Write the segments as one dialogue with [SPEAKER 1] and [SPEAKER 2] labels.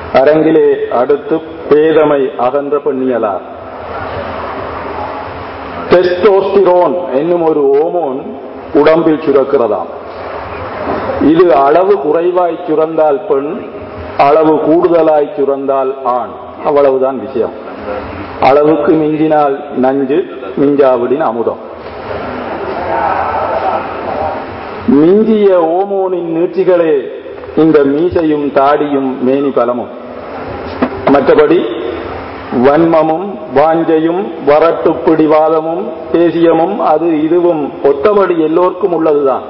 [SPEAKER 1] அரங்கிலே அடுத்து பேதமை அகன்ற பெண்ணியலார் டெஸ்டோஸ்டிரோன் என்னும் ஒரு ஓமோன் உடம்பில் சுரக்கிறதாம் இது அளவு குறைவாய் சுரந்தால் பெண் அளவு கூடுதலாய் சுரந்தால் ஆண் அவ்வளவுதான் விஷயம் அளவுக்கு மிஞ்சினால் நஞ்சு மிஞ்சாவிடின் அமுதம் மிஞ்சிய ஓமோனின் நீட்சிகளே இந்த மீசையும் தாடியும் மேனி பலமும் மற்றபடி வன்மமும் வாஞ்சையும் வரட்டு பிடிவாதமும் தேசியமும் அது இதுவும் ஒத்தபடி எல்லோருக்கும் உள்ளதுதான்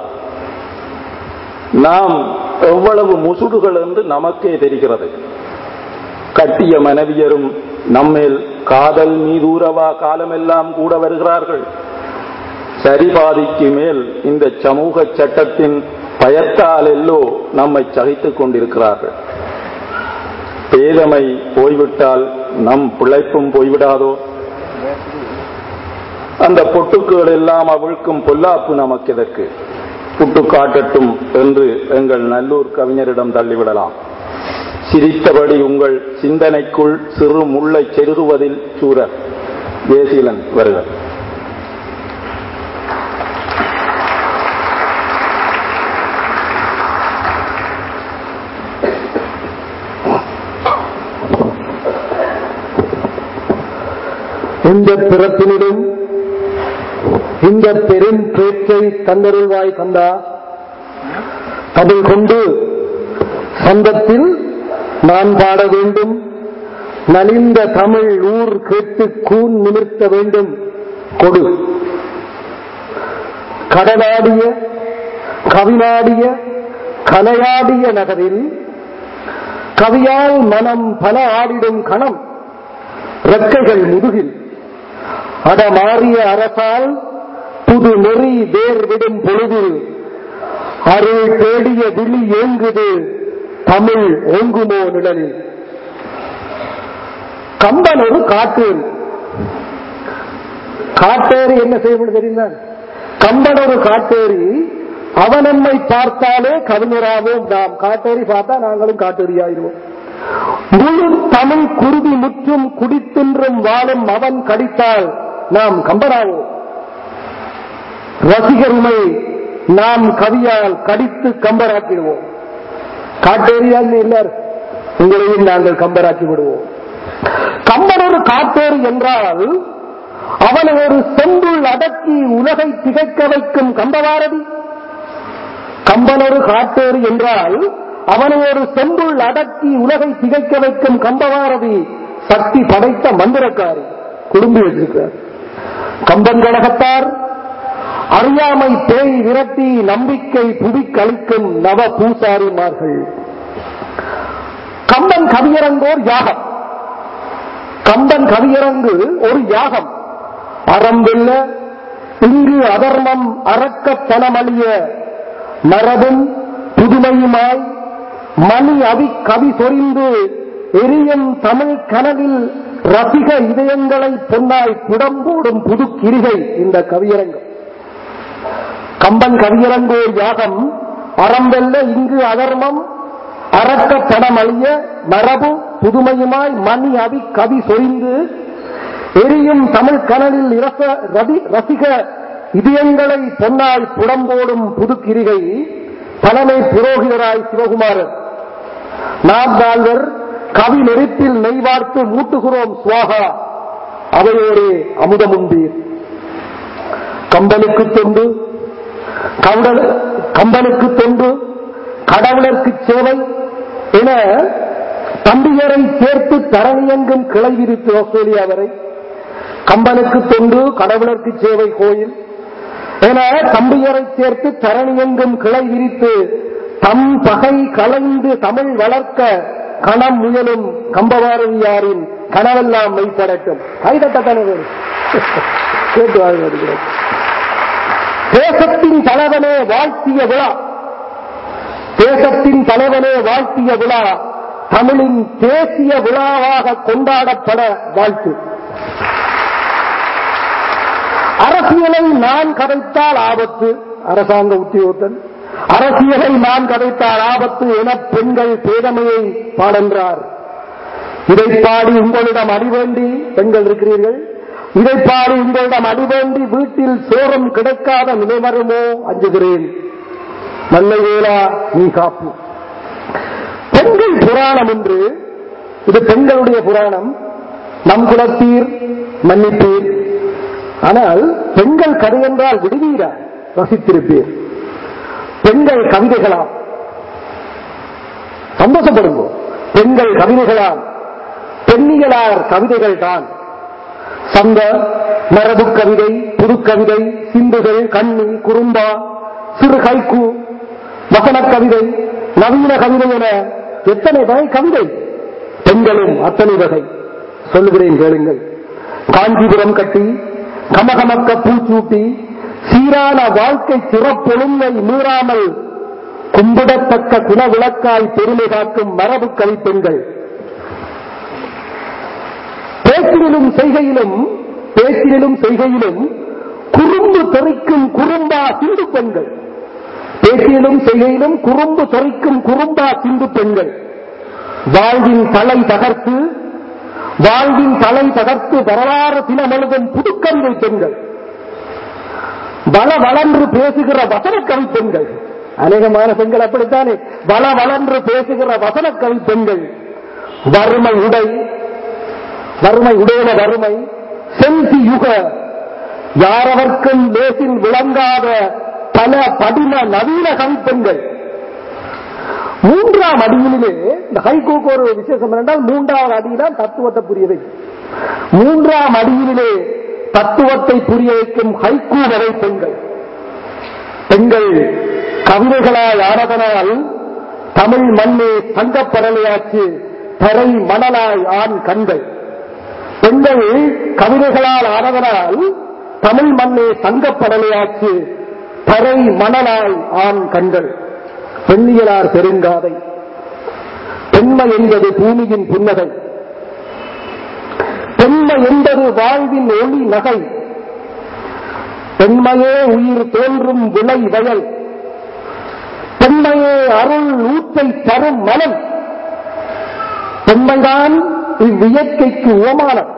[SPEAKER 1] நாம் எவ்வளவு முசுடுகள் என்று நமக்கே தெரிகிறது கட்டிய மனைவியரும் நம்மேல் காதல் மீதூரவா காலமெல்லாம் கூட வருகிறார்கள் சரிபாதிக்கு மேல் இந்த சமூக சட்டத்தின் பயத்தால் எல்லோ நம்மை சகித்துக் கொண்டிருக்கிறார்கள் பேதமை போய்விட்டால் நம் பிழைப்பும் போய்விடாதோ அந்த பொட்டுக்குகள் எல்லாம் அவிழ்க்கும் பொல்லாப்பு நமக்கு எதற்கு புட்டு காட்டட்டும் என்று எங்கள் நல்லூர் கவிஞரிடம் தள்ளிவிடலாம் சிரித்தபடி உங்கள் சிந்தனைக்குள் சிறு முள்ளை செருகுவதில் சூரர் தேசீலன் வருக
[SPEAKER 2] இந்த பிறப்பினிலும் இந்த பெரும் பேச்சை தந்தருள்வாய் தந்தா அதை கொண்டு சந்தத்தில் நான் பாட வேண்டும் நலிந்த தமிழ் ஊர் கேட்டு கூன் நிமிர்த்த வேண்டும் கொடு கடலாடிய கவினாடிய கலையாடிய நகரில் கவியால் மனம் பல ஆடிடும் கணம் ரெக்கைகள் முதுகில் அடமாறிய அரசால் புது நெறி வேர் விடும் பொழுதில் அருள் தேடிய விழி ஏங்குது தமிழ் ஓங்குமோ நிழலில் கம்பன் ஒரு காட்டேரி காட்டேரி என்ன செய்யணும் தெரியுமா கம்பன் ஒரு காட்டேரி அவன் நம்மை பார்த்தாலே கவிஞராவோம் நாம் காட்டேரி பார்த்தா நாங்களும் காட்டேரி ஆயிடுவோம் முழு தமிழ் குருதி முற்றும் குடித்தின்றும் வாழும் அவன் கடித்தால் நாம் கம்பராவோம் ரசிகர்மை நாம் கவியால் கடித்து கம்பராக்கிடுவோம் காட்டேரியால் இல்லர் உங்களையும் நாங்கள் கம்பராக்கி விடுவோம் கம்பன் ஒரு காட்டேரி என்றால் அவன் ஒரு செம்புள் அடக்கி உலகை திகைக்க வைக்கும் கம்பபாரதி கம்பன் ஒரு காட்டேரி என்றால் அவனை ஒரு செம்புள் அடக்கி உலகை திகைக்க வைக்கும் கம்பபாரதி சக்தி படைத்த மந்திரக்காரி குடும்பி வச்சிருக்கிறார் கம்பன் கழகத்தார் அறியாமை பேய் விரட்டி நம்பிக்கை புதிக்களிக்கும் நவ பூசாரிமார்கள் கம்பன் கவியரங்கோர் யாகம் கம்பன் கவியரங்கு ஒரு யாகம் அறம் வெல்ல இங்கு அதர்மம் அறக்கத்தனமழிய மரபும் புதுமையுமாய் மணி அவி கவி சொரிந்து எரியும் தமிழ் கனவில் ரசிக இதயங்களை பொன்னாய் புடம்போடும் புது கிரிகை இந்த கவியரங்கம் கம்பன் கவியரங்கோர் யாகம் அறம்பெல்ல இங்கு அதர்மம் அறக்க படம் அழிய மரபு புதுமையுமாய் மணி அவி கவி சொரிந்து எரியும் தமிழ் கனலில் இரச ரதி ரசிக இதயங்களை பொன்னால் புடம்போடும் புதுக்கிரிகை தலைமை புரோகிதராய் சிவகுமாரன் நாத்தாழ்வர் கவி நெருப்பில் நெய்வார்த்து மூட்டுகிறோம் சுவாகா அவையோரே அமுதமுண்டீர் கம்பனுக்கு தொண்டு கவுடல் கம்பனுக்கு தொண்டு கடவுளருக்கு சேவை என தம்பியரை சேர்த்து தரணியங்கும் கிளை விரித்து ஆஸ்திரேலியா வரை கம்பனுக்கு தொண்டு கடவுளருக்கு சேவை கோயில் என தம்பியரை சேர்த்து தரணியெங்கும் கிளை விரித்து தம் பகை கலைந்து தமிழ் வளர்க்க கணம் முயலும் கம்பபாரதியாரின் கனவெல்லாம் மெய்ப்படட்டும் கைதட்ட தலைவர் கேட்டு வாழ்கிறது தேசத்தின் தலைவனே வாழ்த்திய விழா தேசத்தின் தலைவனே வாழ்த்திய விழா தமிழின் தேசிய விழாவாக கொண்டாடப்பட வாழ்த்து அரசியலை நான் கதைத்தால் ஆபத்து அரசாங்க உத்தியோகத்தன் அரசியலை நான் கதைத்தால் ஆபத்து என பெண்கள் பேதமையை பாடென்றார் இதை பாடி உங்களிடம் அடிவேண்டி பெண்கள் இருக்கிறீர்கள் இதை பாடி உங்களிடம் அடிவேண்டி வீட்டில் சோரம் கிடைக்காத நிலை வருமோ அஞ்சுகிறேன் நல்ல வேளா நீ காப்பு பெண்கள் புராணம் என்று இது பெண்களுடைய புராணம் நம் குலத்தீர் மன்னிப்பீர் ஆனால் பெண்கள் கதை என்றால் விடுவீரா ரசித்திருப்பீர் பெண்கள் கவிதைகளாம் சந்தோஷப்படுங்க பெண்கள் கவிதைகளாம் பெண்ணியலார் கவிதைகள் தான் சந்த மரபு கவிதை புதுக்கவிதை சிந்துகள் கண்ணி குறும்பா சிறு கைக்கு வசன கவிதை நவீன கவிதை என எத்தனை வகை கவிதை பெண்களும் அத்தனை வகை சொல்லுகிறேன் கேளுங்கள் காஞ்சிபுரம் கட்டி கமகமக்க பூச்சூட்டி சீரான வாழ்க்கை சிறப்பொழுங்கை மீறாமல் கும்பிடத்தக்க குணவிளக்காய் பெருமை காக்கும் மரபு கவிப்பெண்கள் பேச்சிலும் செய்கையிலும் பேச்சிலும் செய்கையிலும் குறும்பு தெறிக்கும் குறும்பா சிந்து பெண்கள் பேச்சிலும் செய்கையிலும் குறும்பு தெறிக்கும் குறும்பா சிந்து பெண்கள் வாழ்வின் தலை தகர்த்து வாழ்வின் தலை தகர்த்து வரலாறு தினமெழுதும் புதுக்கவிதை பெண்கள் வள வளன்று பேசுகிற வசன கவி பெண்கள் அநேகமான பெண்கள் அப்படித்தானே வள வளன்று பேசுகிற வசன கவி பெண்கள் வறுமை உடை வறுமை உடையன வறுமை செல்சி யுக யாரவர்க்கும் லேசில் விளங்காத பல படிம நவீன கவிப்பெண்கள் மூன்றாம் அடியிலே இந்த ஹைகோக்கு ஒரு விசேஷம் என்றால் மூன்றாவது அடியில்தான் தத்துவத்தை புரிய வைக்கும் மூன்றாம் அடியிலே தத்துவத்தை புரிய வைக்கும் ஹைக்கூ வரை பெண்கள் பெண்கள் கவிதைகளால் ஆனதனால் தமிழ் மண்ணே தங்கப்படலையாச்சு தரை மணலாய் ஆண் கண்கள் பெண்கள் கவிதைகளால் ஆனதனால் தமிழ் மண்ணே தங்கப்படலையாச்சு தரை மணலாய் ஆண் கண்கள் பெண்ணியலார் பெருங்காதை பெண்மை என்பது பூமியின் புன்னகை பெண்மை என்பது வாழ்வின் ஒளி நகை பெண்மையே உயிர் தோன்றும் விளை வயல் பெண்மையே அருள் ஊற்றை தரும் மனம் பெண்மைதான் இவ்வியற்கைக்கு உவமானம்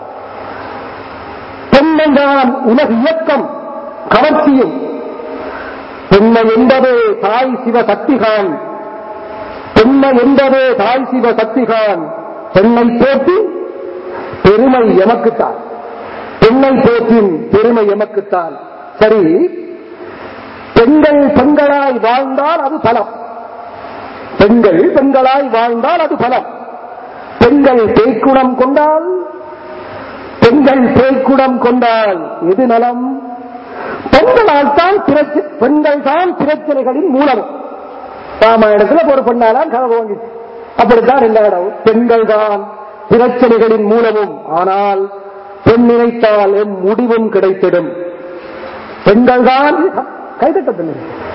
[SPEAKER 2] பெண்மைதான் உலக இயக்கம் கவர்ச்சியும் பெண்மை என்பது தாய் சிவ சக்திகான் பெண்மை என்பது தாய் சிவ சக்திகான் பெண்ணை போற்றி பெருமை எமக்குத்தான் பெண்ணை போற்றின் பெருமை எமக்குத்தான் சரி பெண்கள் பெண்களாய் வாழ்ந்தால் அது பலம் பெண்கள் பெண்களாய் வாழ்ந்தால் அது பலம் பெண்கள் பேய்க்குணம் கொண்டால் பெண்கள் பேய்க்குணம் கொண்டால் எது நலம் பெண்களால் தான் பிரச்சனை பெண்கள் தான் பிரச்சனைகளின் மூலம் ராமாயணத்துல ஒரு பெண்ணாலாம் கதை வாங்கிச்சு அப்படித்தான் எல்லா இடம் பெண்கள் தான் பிரச்சனைகளின் மூலமும் ஆனால் பெண் நினைத்தால் எம் முடிவும் கிடைத்திடும் பெண்கள் தான் கைதட்ட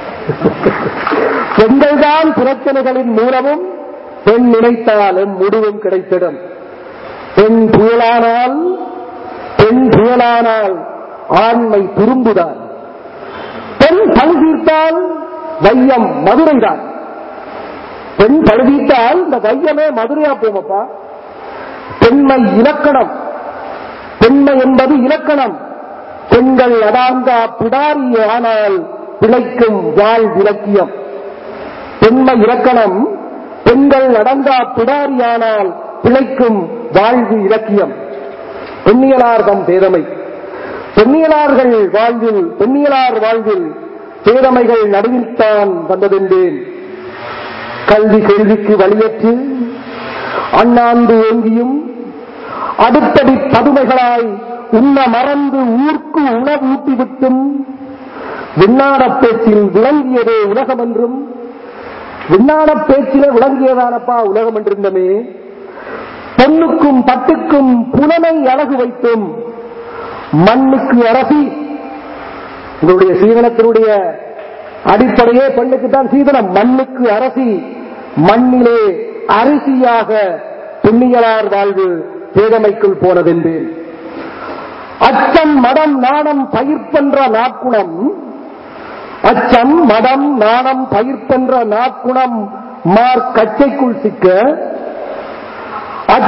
[SPEAKER 2] பெண்கள் தான் பிரச்சனைகளின் மூலமும் பெண் நினைத்தால் எம் முடிவும் கிடைத்திடும் பெண் புயலானால் பெண் புயலானால் ஆண்மை துரும்புதான் பெண் பழுதீர்த்தால் வையம் மதுரைதான் பெண் பழுதீர்த்தால் இந்த வையமே மதுரையா போமப்பா பெண்மை இலக்கணம் பெண்மை என்பது இலக்கணம் பெண்கள் அடாங்கா பிடாரி ஆனால் பிழைக்கும் வாழ் இலக்கியம் பெண்மை இலக்கணம் பெண்கள் அடங்கா பிடாரியானால் பிழைக்கும் வாழ்வு இலக்கியம் பெண்ணியலார்தம் பேதமை பெண்ணியலார்கள் வாழ்வில் பெண்ணியலார் வாழ்வில் பேதமைகள் நடுவில்தான் வந்ததென்றேன் கல்வி கேள்விக்கு வழியற்று அண்ணாந்து ஏங்கியும் அடுத்தடி பதுமைகளாய் உண்ண மறந்து ஊர்க்கு உணவூட்டிவிட்டும் விண்ணாட பேச்சில் விளங்கியதே உலகம் என்றும் விண்ணாட பேச்சிலே விளங்கியதானப்பா உலகம் என்றிருந்தமே பொண்ணுக்கும் பட்டுக்கும் புலனை அழகு வைத்தும் மண்ணுக்கு அரசி உங்களுடைய சீதனத்தினுடைய அடிப்படையே பெண்ணுக்கு தான் சீதனம் மண்ணுக்கு அரசி மண்ணிலே அரிசியாக புண்ணியலார் வாழ்வு பேதமைக்குள் போனதென்றேன் அச்சம் மடம் நாணம் பயிர்ப்பென்ற நாக்குணம் அச்சம் மடம் நாணம் பயிர்ப்பென்ற நாக்குணம் மார் கச்சைக்குள் சிக்க அச்சம்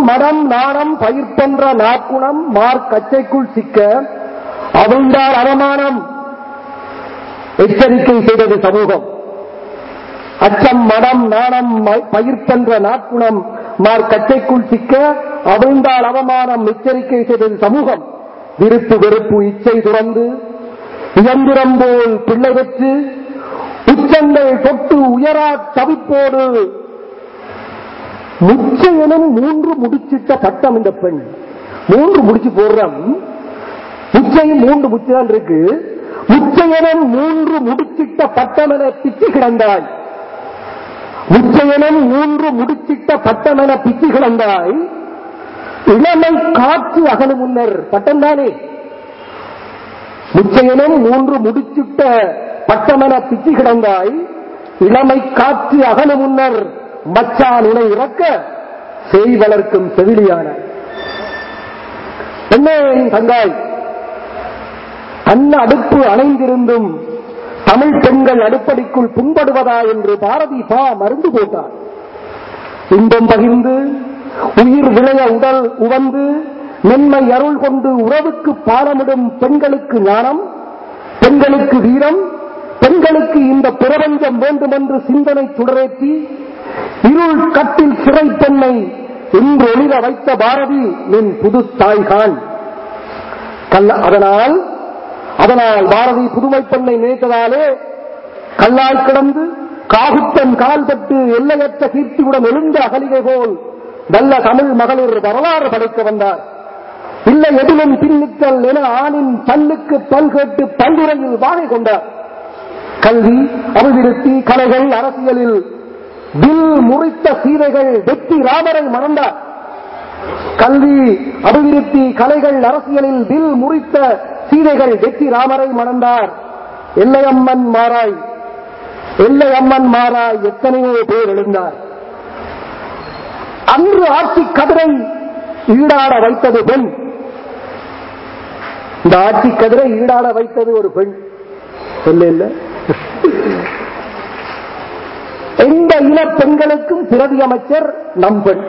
[SPEAKER 2] மடம் நாணம் பயிர்ப்பென்ற நாக்குணம் மார்க் கச்சைக்குள் சிக்க அவிழ்ந்தால் அவமானம் எச்சரிக்கை செய்தது சமூகம் அச்சம் மடம் நாணம் ம- பயிர்ப்பென்ற நாக்குணம் மார் கச்சைக்குள் சிக்க அவிழ்ந்தால் அவமானம் எச்சரிக்கை செய்தது சமூகம் விருப்பு வெறுப்பு இச்சை துறந்து இயந்திரம் போல் பிள்ளை பெற்று உச்சங்கள் தொட்டு உயரா தவிப்போடு முச்சையனும் மூன்று முடிச்சிட்ட பட்டம் இந்த பெண் மூன்று முடிச்சு போடுறோம் முச்சையும் மூன்று முச்சுதான் இருக்கு முச்சையனும் மூன்று முடிச்சிட்ட பட்டமென பிச்சு கிடந்தாய் முச்சையனும் மூன்று முடிச்சிட்ட பட்டமென பிச்சு கிடந்தாய் இளமை காற்று அகலும் முன்னர் பட்டம் தானே முச்சையனும் மூன்று முடிச்சிட்ட பட்டமென பிச்சு கிடந்தாய் இளமை காற்று அகலும் முன்னர் மச்சான் உனை இறக்க செய் வளர்க்கும் செவிலியான என்ன தங்காய் அன்ன அடுப்பு அணைந்திருந்தும் தமிழ் பெண்கள் அடுப்படிக்குள் புண்படுவதா என்று பாரதி பா மருந்து போட்டார் இன்பம் பகிர்ந்து உயிர் விளைய உடல் உவந்து மென்மை அருள் கொண்டு உறவுக்கு பாலமிடும் பெண்களுக்கு ஞானம் பெண்களுக்கு வீரம் பெண்களுக்கு இந்த பிரபஞ்சம் வேண்டுமென்று சிந்தனை சுடரேற்றி இருள் கட்டில் சிறை பெண்ணை இன்று ஒளிர வைத்த பாரதி நின் புது தாய்கான் கல்ல- அதனால் அதனால் பாரதி புதுமை பெண்ணை நினைத்ததாலே கல்லால் கிடந்து காகுத்தன் கால் பட்டு எல்லையற்ற கீர்த்தியுடன் எழுந்த அகலிகை போல் நல்ல தமிழ் மகளிர் வரலாறு படைக்க வந்தார் இல்லை எதிலும் பின்னித்தல் என ஆணின் பல்லுக்கு பல் கேட்டு பல்துறையில் வாழை கொண்டார் கல்வி அபிவிருத்தி கலைகள் அரசியலில் வில் முறித்த சீதைகள் வெற்றி ராமரை மறந்தார் கல்வி அபிவிருத்தி கலைகள் அரசியலில் வில் முறித்த சீதைகள் வெற்றி ராமரை மணந்தார் எல்லையம்மன் மாறாய் எல்லையம்மன் மாறாய் எத்தனையோ பேர் எழுந்தார் அன்று ஆட்சி கதிரை ஈடாட வைத்தது பெண் இந்த ஆட்சி கதிரை ஈடாட வைத்தது ஒரு பெண் சொல்ல இல்ல எந்த இன பெண்களுக்கும் பிரதி அமைச்சர் நம் பெண்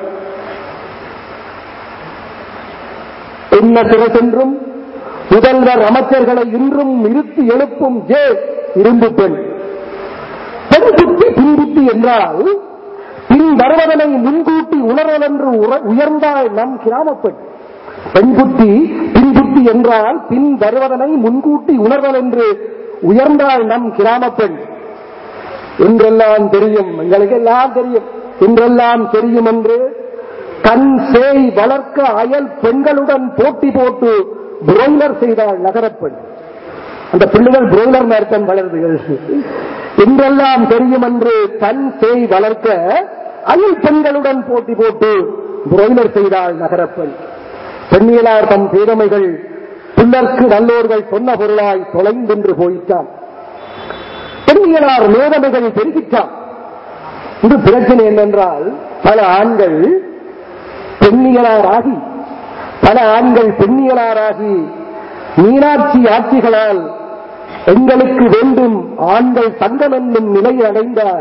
[SPEAKER 2] என்ன சிறசென்றும் முதல்வர் அமைச்சர்களை இன்றும் நிறுத்தி எழுப்பும் ஜே இரும்பு பெண் பெண் புத்தி பின் புத்தி என்றால் பின் வருவதனை முன்கூட்டி உணரல் என்று உற- உயர்ந்தாள் நம் கிராம பெண் பெண் புத்தி பின் புத்தி என்றால் பின் வருவதனை முன்கூட்டி உணர்தல் என்று உயர்ந்தாள் நம் கிராம பெண் என்றெல்லாம் தெரியும் எங்களுக்கு எல்லாம் தெரியும் என்றெல்லாம் தெரியும் என்று கண் சேய் வளர்க்க அயல் பெண்களுடன் போட்டி போட்டு புரோய்லர் செய்தாள் நகரப்பெண் அந்த பிள்ளைகள் புரோய்லர் நேரத்தன் வளருதுகள் என்றெல்லாம் தெரியும் என்று தன் சேய் வளர்க்க அயல் பெண்களுடன் போட்டி போட்டு புரோய்லர் செய்தாள் நகரப்பெண் பெண்ணியலார் தம் பேரமைகள் பிள்ளர்க்கு நல்லோர்கள் சொன்ன பொருளாய் தொலைந்தென்று போயிட்டான் பெண்ணியலார் மேதமைகள் பெருகிட்டான் இது பிரச்சனை என்னென்றால் பல ஆண்கள் பெண்ணியலாராகி பல ஆண்கள் பெண்ணியலாராகி மீனாட்சி ஆட்சிகளால் எங்களுக்கு வேண்டும் ஆண்கள் சங்கம் என்னும் நிலை அடைந்தார்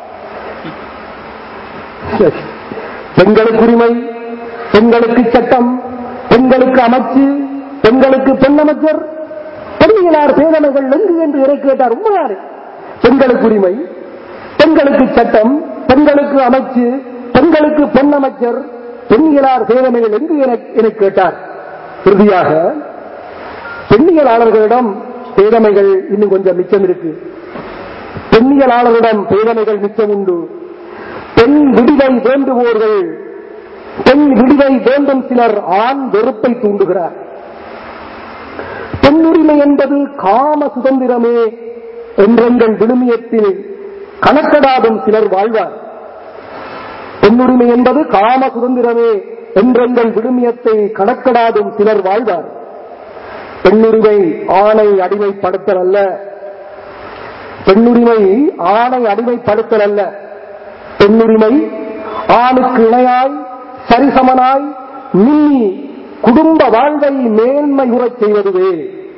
[SPEAKER 2] பெண்களுக்கு உரிமை பெண்களுக்கு சட்டம் பெண்களுக்கு அமைச்சு பெண்களுக்கு பெண் அமைச்சர் பெண்ணியலார் பேரமைகள் எங்கு என்று இறை கேட்டார் உண்மையாரு பெண்களுக்கு உரிமை பெண்களுக்கு சட்டம் பெண்களுக்கு அமைச்சு பெண்களுக்கு பெண் அமைச்சர் பெண்ணியலார் பேரமைகள் எங்கு என- என கேட்டார் இறுதியாக பெண்ணியலாளர்களிடம் பேரமைகள் இன்னும் கொஞ்சம் மிச்சம் இருக்கு பெண்ணியலாளரிடம் பேரமைகள் மிச்சம் உண்டு பெண் விடுதை வேண்டுவோர்கள் பெண் விடுதை வேண்டும் சிலர் ஆண் வெறுப்பை தூண்டுகிறார் பெண்ணுரிமை என்பது காம சுதந்திரமே என்றெங்கள் விழுமியத்தில் கணக்கடாதும் சிலர் வாழ்வார் பெண்ணுரிமை என்பது காம சுதந்திரமே என்றெங்கள் விழுமியத்தை கணக்கடாதும் சிலர் வாழ்வார் பெண்ணுரிமை ஆணை அடிமைப்படுத்தல் அல்ல பெண்ணுரிமை ஆணை அடிமைப்படுத்தல் அல்ல பெண்ணுரிமை ஆணுக்கு இணையாய் சரிசமனாய் மின்னி குடும்ப வாழ்வை மேன்மை உறச் செய்வதுவே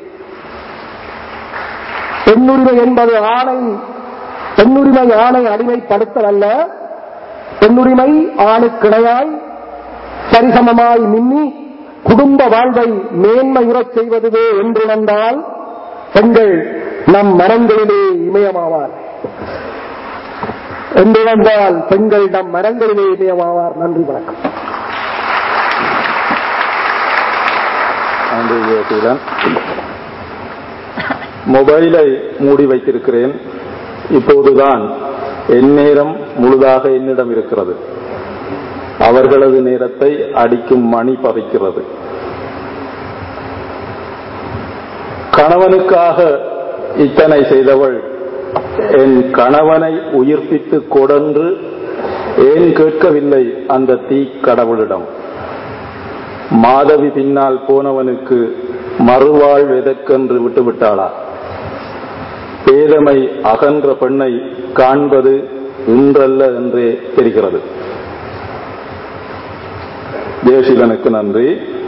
[SPEAKER 2] பெண்ணுரிமை என்பது ஆணை பெண்ணுரிமை ஆணை அடிமைப்படுத்தல் அல்ல பெண்ணுரிமை ஆணுக்கிணையாய் சரிசமமாய் மின்னி குடும்ப வாழ்வை மேன்மையுறச் செய்வதுவே என்றுணர்ந்தால் பெண்கள் நம் மனங்களிலே இமயமாவார் என்றுணர்ந்தால் பெண்கள் நம் மனங்களிலே இமயமாவார் நன்றி வணக்கம்
[SPEAKER 1] நன்றி ஜெயசீலன் மொபைலை மூடி வைத்திருக்கிறேன் இப்போதுதான் என் நேரம் முழுதாக என்னிடம் இருக்கிறது அவர்களது நேரத்தை அடிக்கும் மணி பறிக்கிறது கணவனுக்காக இத்தனை செய்தவள் என் கணவனை உயிர்ப்பித்து கொடன்று ஏன் கேட்கவில்லை அந்த தீ கடவுளிடம் மாதவி பின்னால் போனவனுக்கு மறுவாழ்வு எதற்கென்று விட்டுவிட்டாளா பேதமை அகன்ற பெண்ணை காண்பது இன்றல்ல என்றே தெரிகிறது ஜெயசீலனுக்கு நன்றி